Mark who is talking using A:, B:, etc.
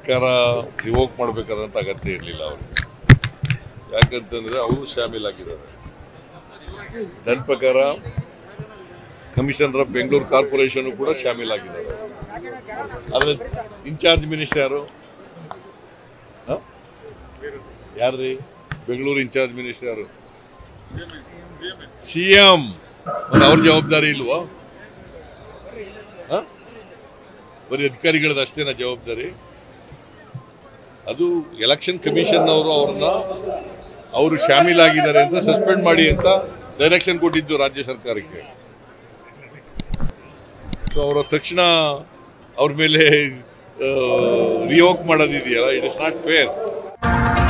A: ಸರ್ಕಾರ ರಿವೋಕ್ ಮಾಡಬೇಕಾದಂಥ ಅಗತ್ಯ ಇರಲಿಲ್ಲ ಅವ್ರಿಗೆ ಯಾಕಂತಂದ್ರೆ ಅವರು ಶಾಮೀಲಾಗಿದ್ದಾರೆ ನನ್ನ ಪ್ರಕಾರ ಕಮಿಷನರ್ ಆಫ್ ಬೆಂಗಳೂರು ಕಾರ್ಪೊರೇಷನ್ ಕೂಡ ಶಾಮೀಲಾಗಿದ್ದಾರೆ ಆದರೆ ಇನ್ಚಾರ್ಜ್ ಮಿನಿಸ್ಟರ್ ಯಾರು ಹ? ಯಾರ್ರಿ ಬೆಂಗಳೂರು ಇನ್ಚಾರ್ಜ್ ಮಿನಿಸ್ಟರ್ ಯಾರು ಸಿ ಎಂ ಅವ್ರ ಜವಾಬ್ದಾರಿ ಇಲ್ವಾ ಹ? ಬರೀ ಅಧಿಕಾರಿಗಳದ್ದು ಅಷ್ಟೇನ ಜವಾಬ್ದಾರಿ ಅದು ಎಲೆಕ್ಷನ್ ಕಮಿಷನ್ ಅವರು ಅವ್ರನ್ನ ಅವರು ಶಾಮೀಲಾಗಿದ್ದಾರೆ ಅಂತ ಸಸ್ಪೆಂಡ್ ಮಾಡಿ ಅಂತ ಡೈರೆಕ್ಷನ್ ಕೊಟ್ಟಿದ್ದು ರಾಜ್ಯ ಸರ್ಕಾರಕ್ಕೆ ಸೊ ಅವರ ತಕ್ಷಣ ಅವ್ರ ಮೇಲೆ ರಿಯೋಕ್ ಮಾಡೋದಿದೆಯಲ್ಲ ಇಟ್ ಇಸ್ ನಾಟ್ ಫೇರ್